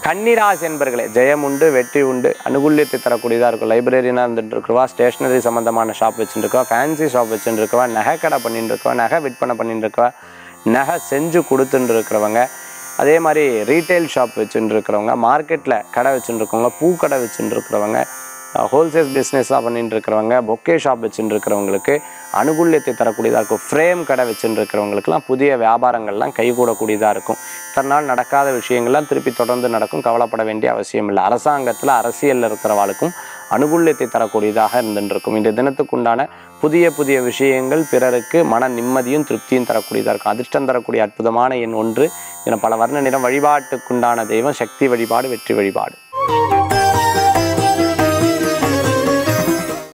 கன்னிராசி என்பர்களே ஜெயம் உண்டு வெற்றி உண்டு அனுகூல்யத்தை தரக்கூடியதாக இருக்கும் லைப்ரரினா இருந்துட்டு இருக்கிறவா ஸ்டேஷனரி சம்மந்தமான ஷாப் வச்சுருக்கவா ஃபேன்சி ஷாப் வச்சுட்டு இருக்கவா நகை கடை பண்ணிட்டு இருக்கவா நகை விற்பனை பண்ணிட்டு இருக்கவா நகை செஞ்சு கொடுத்துட்டு இருக்கிறவங்க அதே மாதிரி ரீட்டைல் ஷாப் வச்சுட்டு இருக்கிறவங்க மார்க்கெட்டில் கடை வச்சுட்டு இருக்கவங்க பூக்கடை வச்சுட்டு இருக்கிறவங்க ஹோல்சேல் பிஸ்னஸ்லாம் பண்ணிட்டு இருக்கிறவங்க பொக்கே ஷாப் வச்சுட்டு இருக்கிறவங்களுக்கு அனுகூல்யத்தை தரக்கூடியதாக இருக்கும் ஃப்ரேம் கடை வச்சுட்டு இருக்கிறவங்களுக்குலாம் புதிய வியாபாரங்கள்லாம் கைகூடக்கூடியதாக இருக்கும் இத்தனை நாள் நடக்காத விஷயங்கள்லாம் திருப்பி தொடர்ந்து நடக்கும் கவலைப்பட வேண்டிய அவசியம் இல்லை அரசாங்கத்தில் அரசியலில் இருக்கிறவாளுக்கும் அனுகூல்யத்தை தரக்கூடியதாக இருந்துருக்கும் இந்த தினத்துக்குண்டான புதிய புதிய விஷயங்கள் பிறருக்கு மன நிம்மதியும் திருப்தியும் தரக்கூடியதாக இருக்கும் அதிர்ஷ்டம் தரக்கூடிய அற்புதமான எண் ஒன்று என பல வர்ண நிறம் வழிபாட்டுக்குண்டான தெய்வம் சக்தி வழிபாடு வெற்றி வழிபாடு